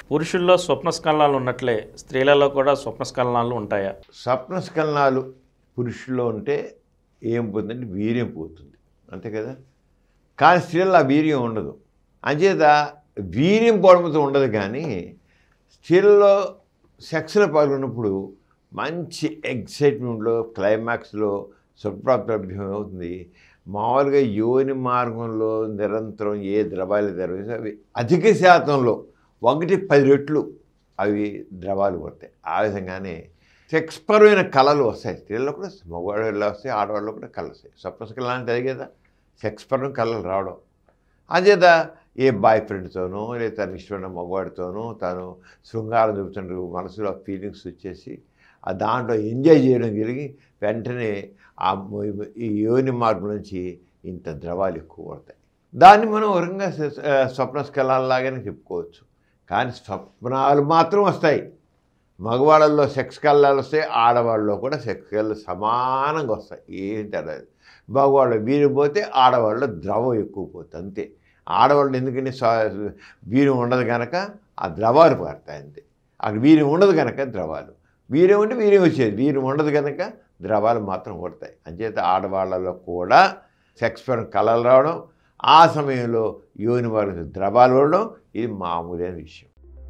పురుషుల్లో స్వప్నస్కలనాలు ఉన్నట్లే స్త్రీలలో కూడా స్వప్నస్కలనాలు ఉంటాయా స్వప్నస్కలనాలు పురుషుల్లో ఉంటే ఏం పోతుందంటే వీర్యం పోతుంది అంతే కదా కానీ స్త్రీల్లో ఆ వీర్యం ఉండదు అంచేత వీర్యం పోవడంతో ఉండదు కానీ స్త్రీలలో సెక్స్లో పాల్గొన్నప్పుడు మంచి ఎగ్జైట్మెంట్లో క్లైమాక్స్లో సుప్రాప్లభ్యం అవుతుంది మామూలుగా యోని మార్గంలో నిరంతరం ఏ ద్రవాలు తెరవేసి అవి అధిక శాతంలో ఒకటి పది రెట్లు అవి ద్రవాలు పడతాయి ఆ విధంగానే సెక్స్పరమైన కళలు వస్తాయి స్త్రీల్లో కూడా మగవాళ్ళు వస్తాయి ఆడవాళ్ళు కూడా కళలు వస్తాయి స్వప్నస్కళ అంటే అదే కదా సెక్స్పరం కళలు రావడం అంచేత ఏ బాయ్ ఫ్రెండ్తోనో లేదా తన ఇష్టమైన మగవాడితోనో తను శృంగారం చూపుతుంటారు మనసులో ఫీలింగ్స్ వచ్చేసి ఆ దాంట్లో ఎంజాయ్ చేయడం కలిగి వెంటనే ఆ మొ- ఈ యోని మార్గం నుంచి ఇంత ద్రవాలు ఎక్కువ పడతాయి దాన్ని మనం ఒక రకంగా స- ఆ, స్వప్న స్కలాల్లాగానే చెప్పుకోవచ్చు కానీ స్వప్నాలు మాత్రం వస్తాయి మగవాళ్ళల్లో సెక్స్ కళ్ళాలు వస్తాయి ఆడవాళ్ళలో కూడా సెక్స్ కళ్ళు సమానంగా వస్తాయి ఏం తేడా లేదు. మగవాళ్ళు వీరు పోతే ఆడవాళ్ళలో ద్రవం ఎక్కువ పోతుంది అంతే ఆడవాళ్ళు ఎందుకని స్వ- వీర్యం ఉండదు కనుక ఆ ద్రవాలు పడతాయి అంతే అక్కడ వీర్యం ఉండదు కనుక ద్రవాలు వీర్యం ఉంటే వీర్యం వచ్చేది వీర్యం ఉండదు కనుక ద్రవాలు మాత్రం పడతాయి అంచేత ఆడవాళ్ళలో కూడా సెక్స్ పైన కళలు రావడం ఆ సమయంలో యోని వారికి ద్రవాలు పడడం ఇది మామూలైన విషయం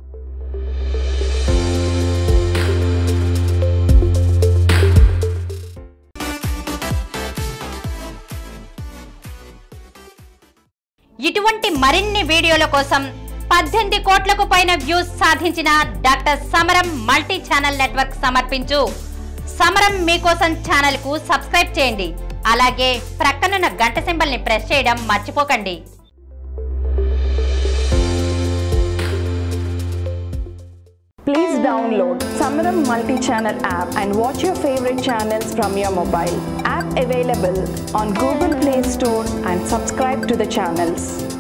ఇటువంటి మరిన్ని వీడియోల కోసం పద్దెనిమిది కోట్లకు పైన వ్యూస్ సాధించిన డాక్టర్ సమరం మల్టీ ఛానల్ నెట్వర్క్ సమర్పించు సమరం మీకోసం ఛానల్ కు సబ్స్క్రైబ్ చేయండి అలాగే ప్రక్కనున్న గంట సింబల్ ని ప్రెస్ చేయడం మర్చిపోకండి Please download Samaram multi-channel app and watch your favorite channels from your mobile. App available on Google Play Store and subscribe to the channels.